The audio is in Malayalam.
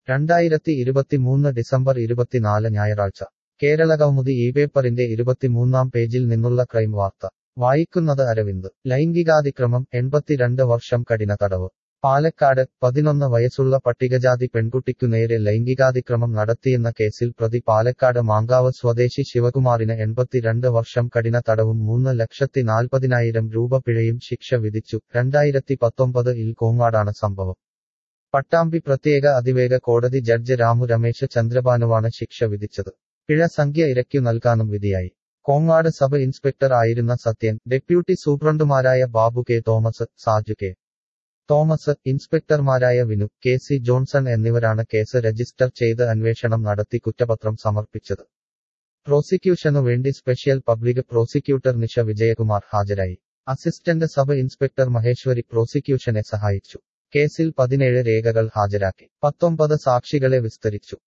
രണ്ടായിരത്തി ഇരുപത്തിമൂന്ന് ഡിസംബർ ഇരുപത്തിനാല് ഞായറാഴ്ച കേരള കൗമുദി ഈ പേപ്പറിന്റെ ഇരുപത്തിമൂന്നാം പേജിൽ നിന്നുള്ള ക്രൈം വാർത്ത വായിക്കുന്നത് അരവിന്ദ് ലൈംഗികാതിക്രമം എൺപത്തിരണ്ട് വർഷം കഠിന തടവ് പാലക്കാട് പതിനൊന്ന് വയസ്സുള്ള പട്ടികജാതി പെൺകുട്ടിക്കു നേരെ ലൈംഗികാതിക്രമം നടത്തിയെന്ന കേസിൽ പ്രതി പാലക്കാട് മാങ്കാവ് സ്വദേശി ശിവകുമാറിന് എൺപത്തിരണ്ട് വർഷം കഠിന തടവും മൂന്ന് ലക്ഷത്തി നാൽപ്പതിനായിരം രൂപ പിഴയും ശിക്ഷ വിധിച്ചു രണ്ടായിരത്തി പത്തൊമ്പത് ഇൽ കോങ്ങാടാണ് സംഭവം പട്ടാമ്പി പ്രത്യേക അതിവേഗ കോടതി ജഡ്ജ് രാമു രമേശ് ചന്ദ്രബാനുവാണ് ശിക്ഷ വിധിച്ചത് പിഴ സംഖ്യ ഇരയ്ക്കു നൽകാനും വിധിയായി കോങ്ങാട് സബ് ഇൻസ്പെക്ടർ ആയിരുന്ന സത്യൻ ഡെപ്യൂട്ടി സൂപ്രണ്ടുമാരായ ബാബു കെ തോമസ് സാജു കെ തോമസ് ഇൻസ്പെക്ടർമാരായ വിനു കെ സി ജോൺസൺ എന്നിവരാണ് കേസ് രജിസ്റ്റർ ചെയ്ത് അന്വേഷണം നടത്തി കുറ്റപത്രം സമർപ്പിച്ചത് പ്രോസിക്യൂഷനു വേണ്ടി special public prosecutor Nisha Vijayakumar ഹാജരായി അസിസ്റ്റന്റ് സബ് ഇൻസ്പെക്ടർ മഹേശ്വരി പ്രോസിക്യൂഷനെ സഹായിച്ചു കേസിൽ പതിനേഴ് രേഖകൾ ഹാജരാക്കി പത്തൊമ്പത് സാക്ഷികളെ വിസ്തരിച്ചു